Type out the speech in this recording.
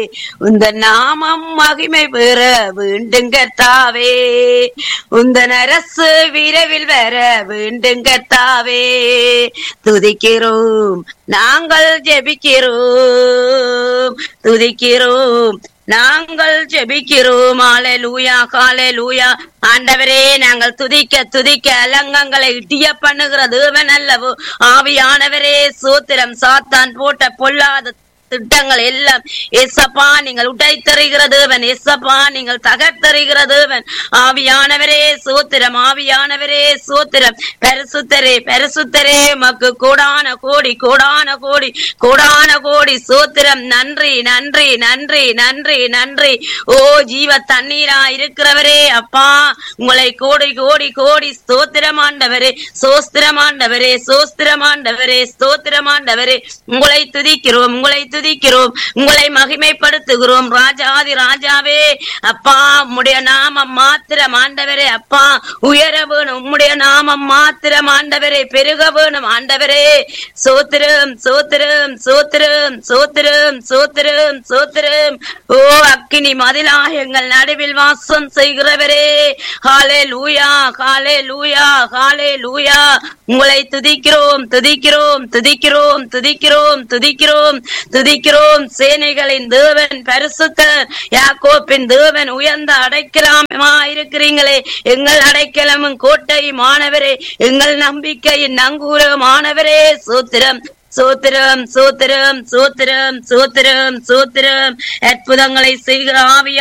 உந்த நாமம் மகிமை பெற வேண்டும் கர்த்தாவே உந்தன் அரசு விரைவில் வர வேண்டும் கர்த்தாவே துதிக்கிறோம் நாங்கள் ஜெபிக்கிறோம் துதிக்கிறோம் நாங்கள் ஜெபிக்கிறோம் லூயா காலே லூயா ஆண்டவரே நாங்கள் துதிக்க துதிக்க அலங்கங்களை இட்டிய பண்ணுகிற தேவன் அல்லவோ ஆவியானவரே சூத்திரம் சாத்தான் போட்ட பொல்லாத திட்டங்கள் எல்லாம் எசப்பா நீங்கள் உடைத்தருகிற தேவன் எசப்பா நீங்கள் தகர்த்தருகிற தேவன் ஆவியானவரே சூத்திரம் ஆவியானவரே சூத்திரம் பரிசுத்தரே பரிசுத்தரே மக்கு கூடான கோடி கூடான கோடி கூடான கோடி சூத்திரம் நன்றி நன்றி நன்றி நன்றி நன்றி ஓ ஜீவ தண்ணீரா இருக்கிறவரே அப்பா உங்களை கோடி கோடி கோடி ஸ்தோத்திரமாண்டவரே சோஸ்திரமாண்டவரே சோஸ்திரமாண்டவரே ஸ்தோத்திரமாண்டவரே உங்களை துதிக்கிறோம் உங்களை துதிக்கிறோம் உங்களை மகிமைப்படுத்துகிறோம் ராஜாதி ராஜாவே அப்பா உம்முடைய நாமம் மாத்திரம் ஆண்டவரே அப்பா உயர வேணும் உம்முடைய நாமம் மாத்திரம் ஆண்டவரே பெருக வேணும் ஆண்டவரே சோத்திரம் சோத்திரம் சோத்திரம் சோத்திரம் சோத்திரம் சோத்திரம் ஓ அக்கினி மதிலாக எங்கள் நடுவில் வாசம் செய்கிறவரே ஹாலே லூயா ஹாலே லூயா ஹாலே லூயா உங்களை துதிக்கிறோம் துதிக்கிறோம் துதிக்கிறோம் துதிக்கிறோம் துதிக்கிறோம் துதிக்கிறோம் சேனைகளின் தேவன் பரிசுத்தர் யாக்கோப்பின் தேவன் உயர்ந்த அடைக்கலாமா இருக்கிறீங்களே எங்கள் அடைக்கலமும் கோட்டையும் ஆனவரே எங்கள் நம்பிக்கையின் நங்கூரமானவரே சூத்திரம் சூத்திரம் சூத்திரம் சூத்திரம் சூத்திரம் சூத்திரம் அற்புதங்களை செய்கிற ஆவியா